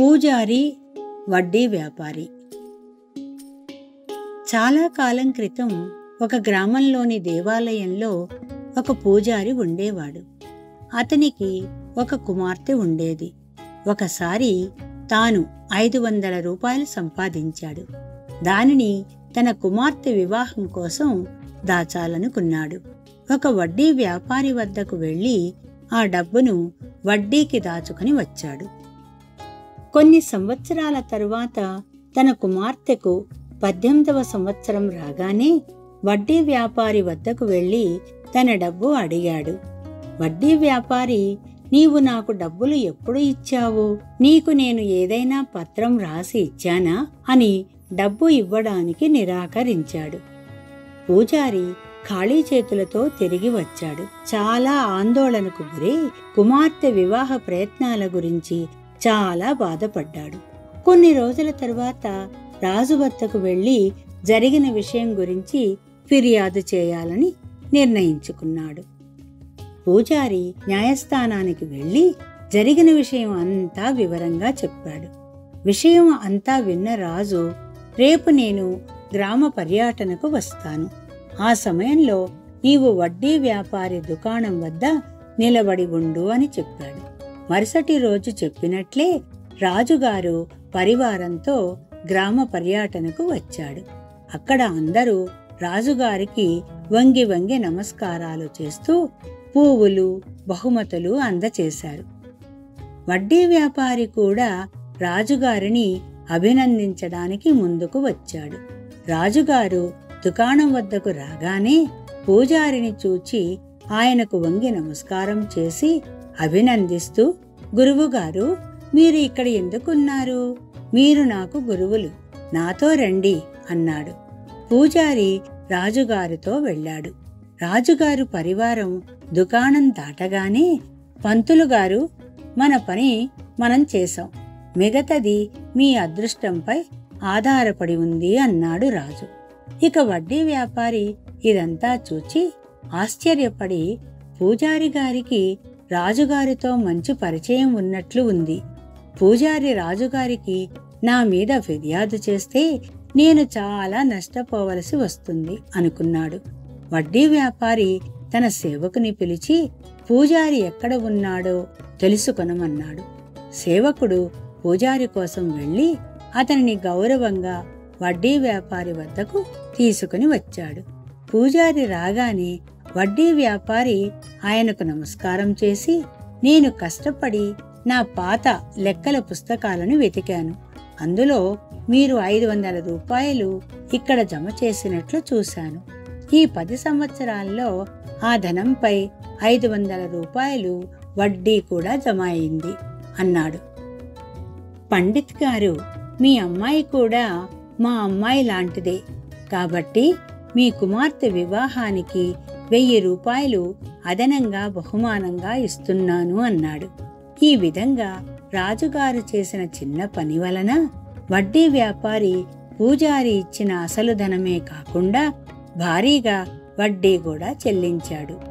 పూజారి వడ్డీ వ్యాపారి చాలా కాలం క్రితం ఒక గ్రామంలోని దేవాలయంలో ఒక పూజారి ఉండేవాడు అతనికి ఒక కుమార్తె ఉండేది ఒకసారి తాను ఐదు వందల రూపాయలు సంపాదించాడు దానిని తన కుమార్తె వివాహం కోసం దాచాలనుకున్నాడు ఒక వడ్డీ వ్యాపారి వద్దకు వెళ్ళి ఆ డబ్బును వడ్డీకి దాచుకుని వచ్చాడు కొన్ని సంవత్సరాల తరువాత తన కుమార్తెకు పద్దెనిమిదవ సంవత్సరం రాగానే వడ్డీ వ్యాపారి వద్దకు వెళ్ళి తన డబ్బు అడిగాడు వడ్డీ వ్యాపారి నీవు నాకు డబ్బులు ఎప్పుడు ఇచ్చావు నీకు నేను ఏదైనా పత్రం రాసి ఇచ్చానా అని డబ్బు ఇవ్వడానికి నిరాకరించాడు పూజారి ఖాళీ చేతులతో తిరిగి వచ్చాడు చాలా ఆందోళనకు గురై కుమార్తె వివాహ ప్రయత్నాల గురించి చాలా బాధపడ్డాడు కొన్ని రోజుల తరువాత రాజు వద్దకు వెళ్ళి జరిగిన విషయం గురించి ఫిర్యాదు చేయాలని నిర్ణయించుకున్నాడు పూజారి న్యాయస్థానానికి వెళ్ళి జరిగిన విషయం అంతా వివరంగా చెప్పాడు విషయం అంతా విన్న రాజు రేపు నేను గ్రామ పర్యటనకు వస్తాను ఆ సమయంలో నీవు వడ్డీ వ్యాపారి దుకాణం వద్ద నిలబడి ఉండు అని చెప్పాడు మరుసటి రోజు చెప్పినట్లే రాజుగారు పరివారంతో గ్రామ పర్యటనకు వచ్చాడు అక్కడ అందరూ రాజుగారికి వంగి వంగి నమస్కారాలు చేస్తూ పువ్వులు బహుమతులు అందచేశారు వడ్డీ వ్యాపారి కూడా రాజుగారిని అభినందించడానికి ముందుకు వచ్చాడు రాజుగారు దుకాణం వద్దకు రాగానే పూజారిని చూచి ఆయనకు వంగి నమస్కారం చేసి అభినందిస్తూ గురువుగారు మీరు ఇక్కడ ఎందుకున్నారు మీరు నాకు గురువులు నాతో రండి అన్నాడు పూజారి రాజుగారితో వెళ్ళాడు రాజుగారు పరివారం దుకాణం దాటగానే పంతులు గారు మన పని మనం చేశాం మిగతది మీ అదృష్టంపై ఆధారపడి ఉంది అన్నాడు రాజు ఇక వడ్డీ వ్యాపారి ఇదంతా చూచి ఆశ్చర్యపడి పూజారి గారికి రాజుగారితో మంచి పరిచయం ఉన్నట్లు ఉంది పూజారి రాజుగారికి నా మీద ఫిర్యాదు చేస్తే నేను చాలా నష్టపోవలసి వస్తుంది అనుకున్నాడు వడ్డీ వ్యాపారి తన సేవకుని పిలిచి పూజారి ఎక్కడ ఉన్నాడో తెలుసుకొనమన్నాడు సేవకుడు పూజారి కోసం వెళ్ళి అతనిని గౌరవంగా వడ్డీ వ్యాపారి వద్దకు తీసుకుని వచ్చాడు పూజారి రాగానే వడ్డీ వ్యాపారి ఆయనకు నమస్కారం చేసి నేను కష్టపడి నా పాత లెక్కల పుస్తకాలను వెతికాను అందులో మీరు ఐదు వందల రూపాయలు ఇక్కడ జమ చేసినట్లు చూశాను ఈ పది సంవత్సరాల్లో ఆ ధనంపై ఐదు వందల రూపాయలు వడ్డీ కూడా జమ అయింది అన్నాడు పండిత్ గారు మీ అమ్మాయి కూడా మా అమ్మాయి లాంటిదే కాబట్టి మీ కుమార్తె వివాహానికి వెయ్యి రూపాయలు అదనంగా బహుమానంగా ఇస్తున్నాను అన్నాడు ఈ విధంగా రాజుగారు చేసిన చిన్న పని వలన వడ్డీ వ్యాపారి పూజారి ఇచ్చిన అసలు ధనమే కాకుండా భారీగా వడ్డీ కూడా చెల్లించాడు